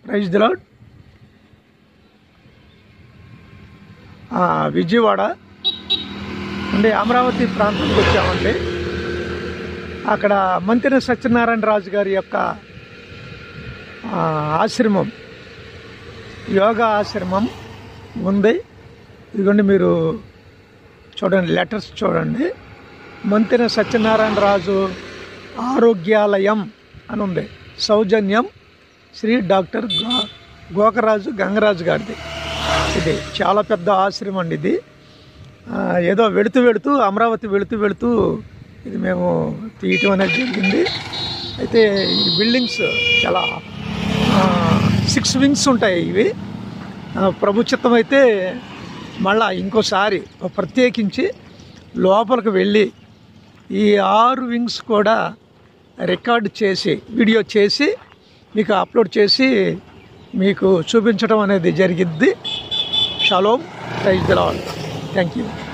praise దిలాడ్ Vijayawada అంటే అమరావతి ప్రాంతానికి వచ్చామండి అక్కడ మంతిన సత్యనారాయణ రాజు గారి యొక్క ఆ, ఆశ్రమం యోగా ఆశ్రమం ఉంది ఇదిగోండి మీరు చూడండి లెటర్స్ చూడండి మంతిన సత్యనారాయణ రాజు ఆరోగ్యాలయం అని ఉంది సౌజన్యం శ్రీ డాక్టర్ గో గోకరాజు గంగరాజు గారిది ఇది చాలా పెద్ద ఆశ్రమం అండి ఇది ఆ, ఏదో వెళుతూ వెళుతూ అమరావతి వెళుతూ వెళుతూ ఇది మేము తీయటం అనేది జరిగింది అయితే ఈ బిల్డింగ్స్ చాలా సిక్స్ వింగ్స్ ఉంటాయి ఇవి ఆ, ప్రభు చిత్తం అయితే మళ్ళా ఇంకోసారి ప్రత్యేకించి లోపలికి వెళ్ళి ఈ ఆరు వింగ్స్ కూడా రికార్డ్ చేసి వీడియో చేసి మీకు అప్లోడ్ చేసి మీకు చూపించడం అనేది జరిగిద్ది shalom praise the lord thank you